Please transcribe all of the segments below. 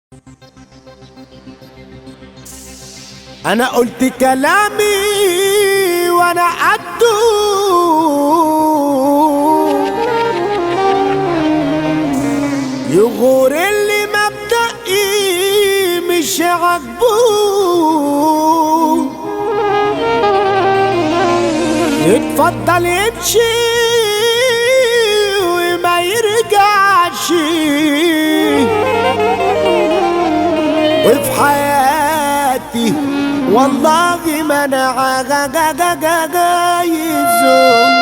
انا قلت كلامي وانا قده يغور اللي مبدئي مش عاجبه يتفضل يمشي وما يرجعش وفي حياتي والله ما انا عايزه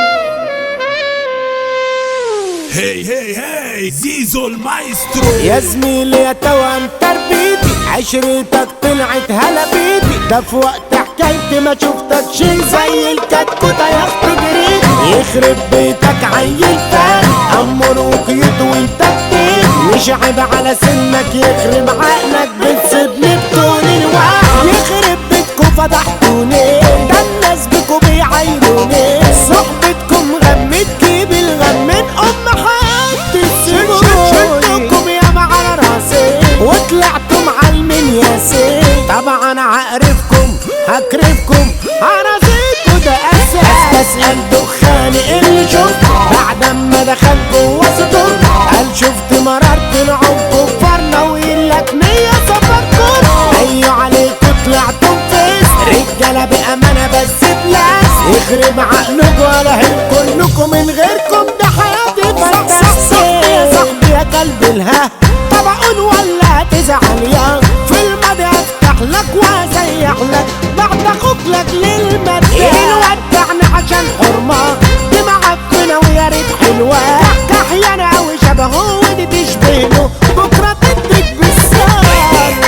هي هي هي زيزو المايسترو يا زميلي يا توأم تربيتي عشرتك طلعت هلا بيدي ده في وقت حكايتي ما شفتك شي زي الكتكوتة يا اختي جريت يخرب بيتك عيل فاهم امر وقيد وانت بتيت مش عيب على سنك يخرب عقلك بتسيبني بطول الوقت يخرب بيتكم فضحتوني ده الناس بيكوا بيعايروني صحبتكم غمت جيب الغم من ام حياتي شلتكم يا على راسي وطلعتم عالمين يا سي طبعا عقرفكم هكرفكم عرفيكوا ده اساس بسأل دخاني اللي شفت بعد ما دخلت جوا صدور قال شفت مررت العمق كفرنا ويقول لك مية صبركم ايوه عليكوا طلعتم فيس رجالة بأمانة بس بلاس يخرب عقلكوا ولا هم كلكم من غيركم ده حياتي فانتاسي يا صاحبي يا قلب الها طبعا ولا تزعل يا في الماضي افتح لك وازيح لك بعد اخوك لك للمدينة ودعنا عشان حرمة دي معفنة ويا ريت حلوة كحيانة اوي شبهه ودي تشبهه بكرة تديك بالسالم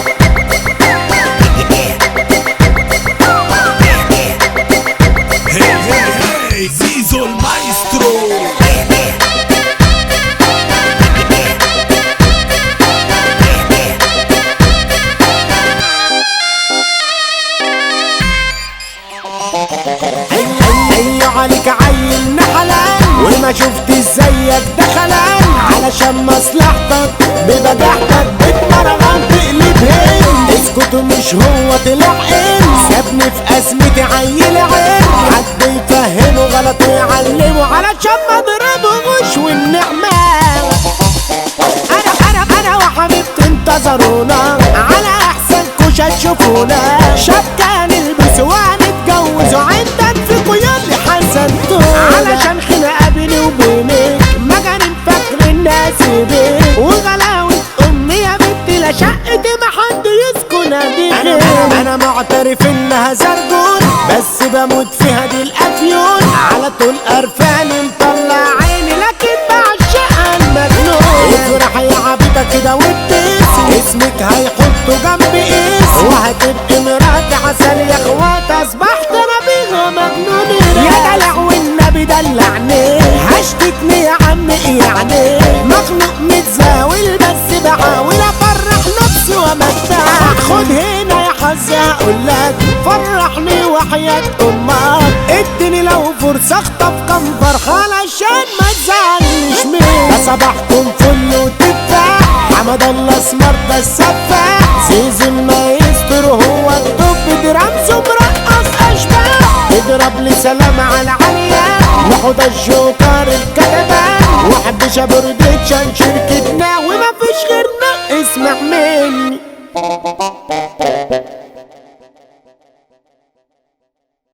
هي هي هي زيزو المايسترو ايوه عليك عيل نحلان وما شفت زيك دخلان علشان مصلحتك ببجاحتك بتمرغم تقلب هين اسكت مش هو طلع ان سابني في ازمتي عيل عين حد يفهمه غلط ويعلمه علشان ما اضربهوش والنعمه انا انا انا وحبيبتي انتظرونا على احسن كوشة تشوفونا شاب كان البس وهنتجوزوا عندك في قيود حسنتونا علشان خناقه بيني وبينك مجانين فاكر الناس بيك وغلاوة امي يا بنتي لا شقتي ما حد يسكن انا انا معترف انها زرجون بس بموت فيها دي الافيون على طول قرفاني مطلع عيني لكن بعشقها المجنون افرح يا عبيطه كده وابتسم اسمك هيحطه جنب اسم وهتبقي مرات عسل يا اخوات اصبحت انا بيها مجنون يا دلع والنبي دلعني هشتكني يا عم إيه يعني مخلوق متزاول بس بحاول افرح نفسي وامتع خد هنا يا حظ هقول لك فرحني وحياة امك اديني لو فرصة اخطف كم فرحة علشان ما تزعلنيش مني ده صباحكم فل وتفاح حمد الله اسمر ده السفاح سيزن ما يستر هو الطب درامس ومرقص اشباح اضرب لي سلام على عليا ناخد الجوكر الكتبان وحد شبردتشان شركتنا وما فيش غيرنا اسمع مني